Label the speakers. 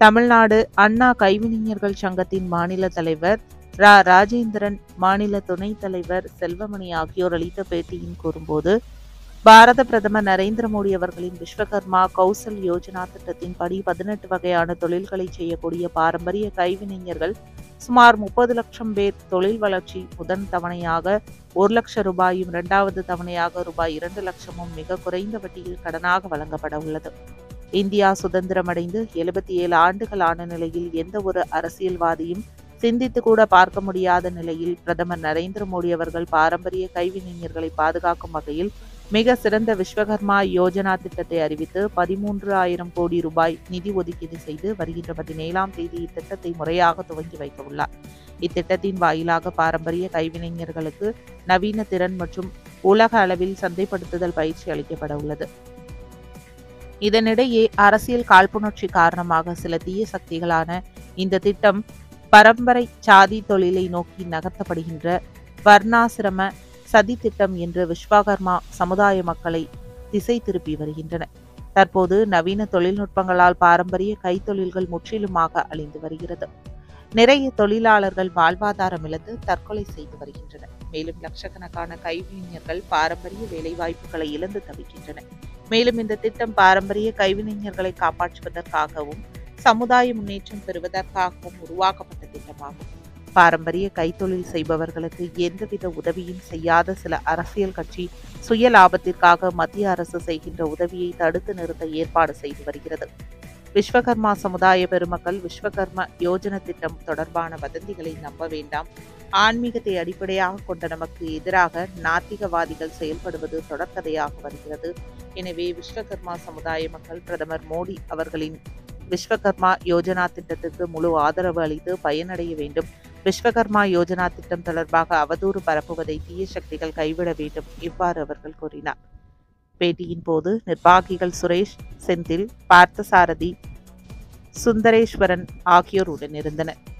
Speaker 1: தமிழ்நாடு அண்ணா கைவினைஞர்கள் சங்கத்தின் மாநில தலைவர் ரா ராஜேந்திரன் மாநில துணைத் தலைவர் செல்வமணி ஆகியோர் அளித்த பேட்டியின் கூறும்போது பாரத பிரதமர் நரேந்திர மோடி அவர்களின் விஸ்வகர்மா கௌசல் யோஜனா திட்டத்தின்படி பதினெட்டு வகையான தொழில்களை செய்யக்கூடிய பாரம்பரிய கைவினைஞர்கள் சுமார் முப்பது லட்சம் பேர் தொழில் வளர்ச்சி முதன் தவணையாக ஒரு லட்சம் ரூபாயும் இரண்டாவது தவணையாக ரூபாய் இரண்டு லட்சமும் மிக குறைந்த வட்டியில் கடனாக வழங்கப்பட உள்ளது இந்தியா சுதந்திரமடைந்து எழுபத்தி ஏழு ஆண்டுகள் ஆன நிலையில் எந்த ஒரு அரசியல்வாதியும் சிந்தித்து கூட பார்க்க முடியாத நிலையில் பிரதமர் நரேந்திர மோடி அவர்கள் பாரம்பரிய கைவினைஞர்களை பாதுகாக்கும் வகையில் மிக சிறந்த விஸ்வகர்மா யோஜனா திட்டத்தை அறிவித்து பதிமூன்று ஆயிரம் கோடி ரூபாய் நிதி ஒதுக்கீடு செய்து வருகின்ற பதினேழாம் தேதி இத்திட்டத்தை முறையாக துவங்கி வைக்க உள்ளார் இத்திட்டத்தின் வாயிலாக பாரம்பரிய கைவினைஞர்களுக்கு நவீன திறன் மற்றும் உலக அளவில் சந்தைப்படுத்துதல் பயிற்சி அளிக்கப்பட உள்ளது இதனிடையே அரசியல் காழ்ப்புணர்ச்சி காரணமாக சில தீய சக்திகளான இந்த திட்டம் பரம்பரை சாதி தொழிலை நோக்கி நகர்த்தப்படுகின்ற வர்ணாசிரம சதி திட்டம் என்று விஸ்வகர்மா சமுதாய மக்களை திசை திருப்பி வருகின்றன தற்போது நவீன தொழில்நுட்பங்களால் பாரம்பரிய கைத்தொழில்கள் முற்றிலுமாக அழிந்து வருகிறது நிறைய தொழிலாளர்கள் வாழ்வாதாரம் இழந்து தற்கொலை செய்து வருகின்றனர் மேலும் லட்சக்கணக்கான கைவினைஞர்கள் பாரம்பரிய வேலைவாய்ப்புகளை இழந்து தவிக்கின்றனர் மேலும் இந்த திட்டம் பாரம்பரிய கைவினைஞர்களை காப்பாற்றுவதற்காகவும் சமுதாய முன்னேற்றம் பெறுவதற்காகவும் உருவாக்கப்பட்ட திட்டமாகும் பாரம்பரிய கைத்தொழில் செய்பவர்களுக்கு எந்தவித உதவியும் செய்யாத சில அரசியல் கட்சி சுய லாபத்திற்காக மத்திய அரசு செய்கின்ற உதவியை தடுத்து நிறுத்த ஏற்பாடு செய்து வருகிறது விஸ்வகர்மா சமுதாய பெருமக்கள் விஸ்வகர்ம யோஜன திட்டம் தொடர்பான வதந்திகளை நம்ப வேண்டாம் ஆன்மீகத்தை அடிப்படையாக கொண்ட நமக்கு எதிராக நாத்திகவாதிகள் செயல்படுவது தொடர்கதையாக வருகிறது எனவே விஸ்வகர்மா சமுதாய மக்கள் பிரதமர் மோடி அவர்களின் விஸ்வகர்மா யோஜனா திட்டத்திற்கு முழு ஆதரவு அளித்து பயனடைய வேண்டும் விஸ்வகர்மா யோஜனா திட்டம் தொடர்பாக அவதூறு பரப்புவதை தீய சக்திகள் கைவிட வேண்டும் இவ்வாறு அவர்கள் கூறினார் பேட்டியின் போது நிர்வாகிகள் சுரேஷ் செந்தில் பார்த்தசாரதி சுந்தரேஸ்வரன் ஆகியோர் உடனிருந்தனர்